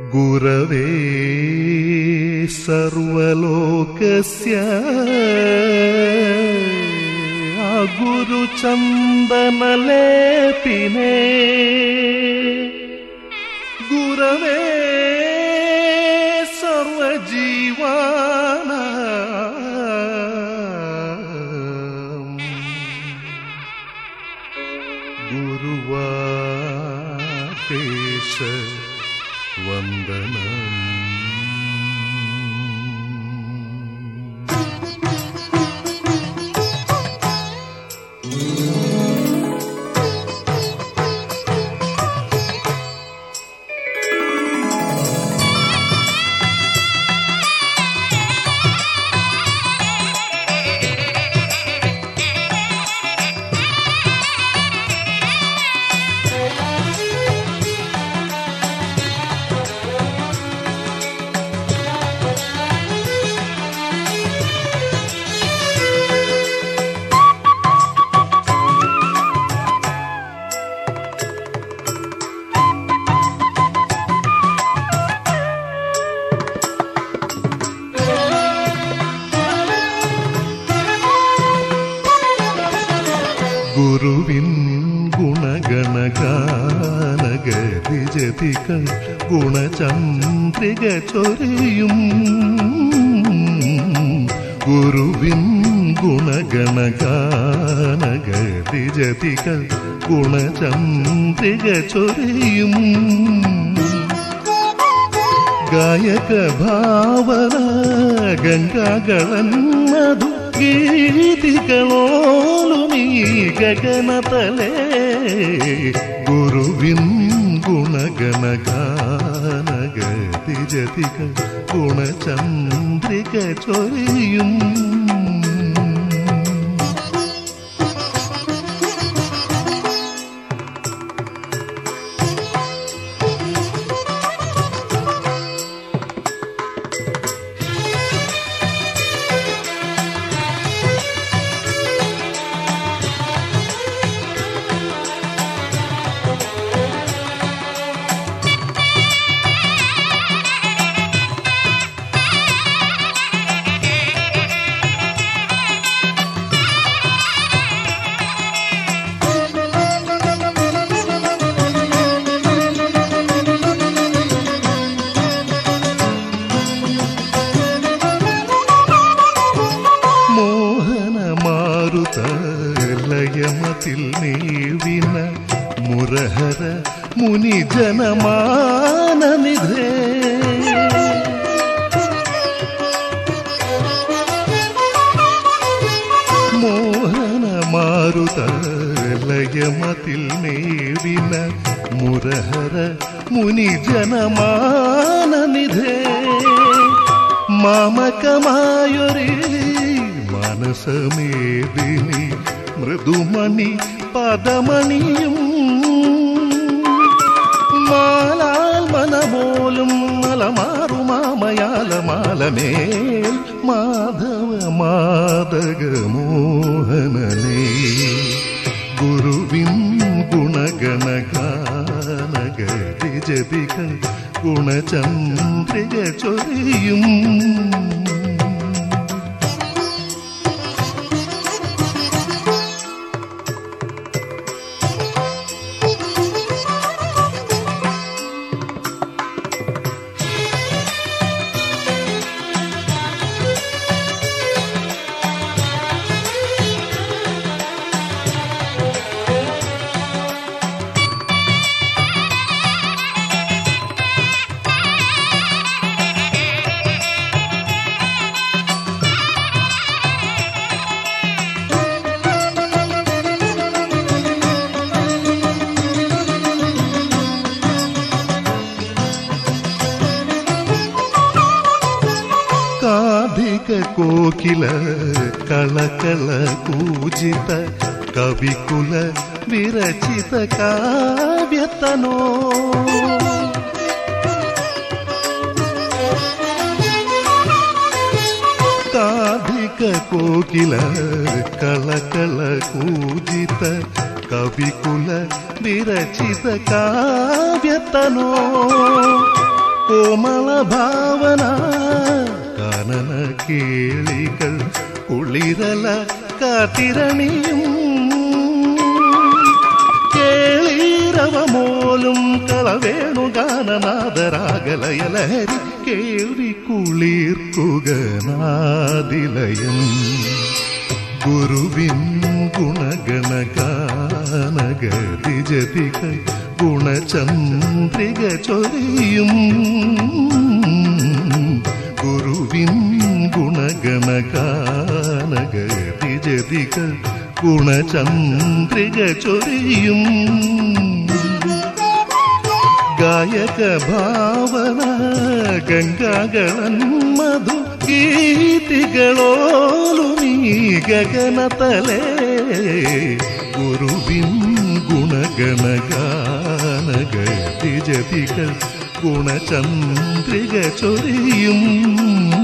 गुरवे सर्वलोकस्य गुरुचन्दनलेपिने गुरवे सर्वजीवानाम् गुरुवाकेश वन्दनम् ഗുരുവിൻ ഗുണഗണഗാനഗതിജതികൾ ഗുണചന്ദ്രിക ചൊരിയും ഗുരുവിൻ ഗുണഗണഗാനഗതിജതികൾ ഗുണചന്ദ്രിക ചൊരിയും ഗായക ഭാവന ഗംഗാകളൻ മധു ഗീതികളോലുമീ ഗഗനതലേ ഗുരുവിൻ ഗുണഗണഗാനഗതിജതികൾ ഗുണചന്ദ്രിക ചൊരിയും മോഹനമാരുത ലയമതിൽ നീവിന മുരഹര മുനിജനമാനനിധേ മോഹനമാരുത ലയമതിൽ നീവിന മുരഹര മുനിജനമാനനിധേ മാമകമായൊരു മനസമേദിനി മൃദുമണി പദമണിയും മാലാൽ മനപോലും മലമാറുമാമയാലമാലമേൽ മാധവ മാതകമോഹനനേ ഗുരുവിൻ ഗുണഗണഗാനഗതിജതികൾ ഗുണചന്ദ്രിക ചൊരിയും കാധിക കോകില കളകള കൂജിത കവികുല വിരചിത കാവ്യതനോ കാധിക കോകില കളകള കൂജിത കവികുല വിരചിത കാവ്യതനോ കോമള ഭാവന കാനന കേളികൾ കുളിരല കാത്തിരണിയും കേളീരവമോലും കളവേണുഗാനനാദരാഗലയലഹരി കേൾവി കുളിർക്കുകനാദിലയം ഗുരുവിൻ ഗുണഗണഗാനഗതിജതിക ഗുണചന്ദ്രിക ചൊരിയും ഗുരുവിൻ ഗുണഗണഗാനഗതിജതിക ഗുണചന്ദ്രിക ചൊരിയും ഗായക ഭാവന ഗംഗാകളൻ മധു ഗീതികളോലുമീ ഗഗനതലേ ഗുരുവിൻ ഗുണഗണഗാനഗതിജതികൾ ഗുണചന്ദ്രിക ചൊരിയും